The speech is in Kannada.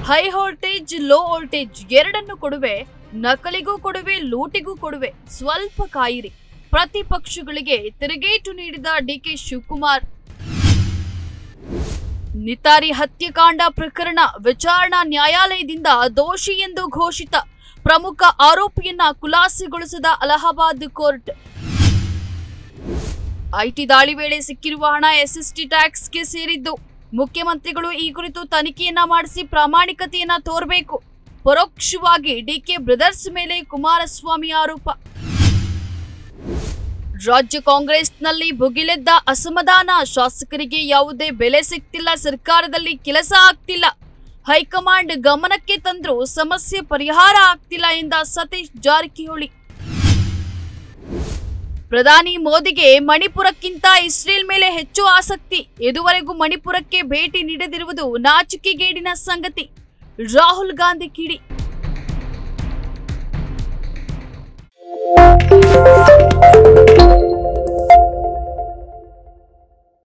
ಹೈ ವೋಲ್ಟೇಜ್ ಲೋ ವೋಲ್ಟೇಜ್ ಎರಡನ್ನು ಕೊಡುವೆ ನಕಲಿಗೂ ಕೊಡುವೆ ಲೂಟಿಗೂ ಕೊಡುವೆ ಸ್ವಲ್ಪ ಕಾಯಿರಿ ಪ್ರತಿಪಕ್ಷಗಳಿಗೆ ತಿರುಗೇಟು ನೀಡಿದ ಡಿಕೆ ಶಿವಕುಮಾರ್ ನಿತಾರಿ ಹತ್ಯೆಕಾಂಡ ಪ್ರಕರಣ ವಿಚಾರಣಾ ನ್ಯಾಯಾಲಯದಿಂದ ದೋಷಿ ಎಂದು ಘೋಷಿತ ಪ್ರಮುಖ ಆರೋಪಿಯನ್ನ ಖುಲಾಸೆಗೊಳಿಸಿದ ಅಲಹಾಬಾದ್ ಕೋರ್ಟ್ ಐಟಿ ದಾಳಿ ವೇಳೆ ಸಿಕ್ಕಿರುವ ಹಣ ಎಸ್ಎಸ್ಟಿ ಟ್ಯಾಕ್ಸ್ಗೆ ಸೇರಿದ್ದು ಮುಖ್ಯಮಂತ್ರಿಗಳು ಈ ಕುರಿತು ತನಿಖೆಯನ್ನ ಮಾಡಿಸಿ ಪ್ರಾಮಾಣಿಕತೆಯನ್ನ ತೋರಬೇಕು ಪರೋಕ್ಷವಾಗಿ ಡಿಕೆ ಬ್ರದರ್ಸ್ ಮೇಲೆ ಕುಮಾರಸ್ವಾಮಿ ಆರೋಪ ರಾಜ್ಯ ಕಾಂಗ್ರೆಸ್ನಲ್ಲಿ ಭುಗಿಲೆದ್ದ ಅಸಮಾಧಾನ ಶಾಸಕರಿಗೆ ಯಾವುದೇ ಬೆಲೆ ಸಿಗ್ತಿಲ್ಲ ಸರ್ಕಾರದಲ್ಲಿ ಕೆಲಸ ಆಗ್ತಿಲ್ಲ ಹೈಕಮಾಂಡ್ ಗಮನಕ್ಕೆ ತಂದ್ರೂ ಸಮಸ್ಯೆ ಪರಿಹಾರ ಆಗ್ತಿಲ್ಲ ಎಂದ ಸತೀಶ್ ಜಾರಕಿಹೊಳಿ ಪ್ರಧಾನಿ ಮೋದಿಗೆ ಮಣಿಪುರಕ್ಕಿಂತ ಇಸ್ರೇಲ್ ಮೇಲೆ ಹೆಚ್ಚು ಆಸಕ್ತಿ ಇದುವರೆಗೂ ಮಣಿಪುರಕ್ಕೆ ಭೇಟಿ ನೀಡದಿರುವುದು ನಾಚಿಕೆಗೇಡಿನ ಸಂಗತಿ ರಾಹುಲ್ ಗಾಂಧಿ ಕಿಡಿ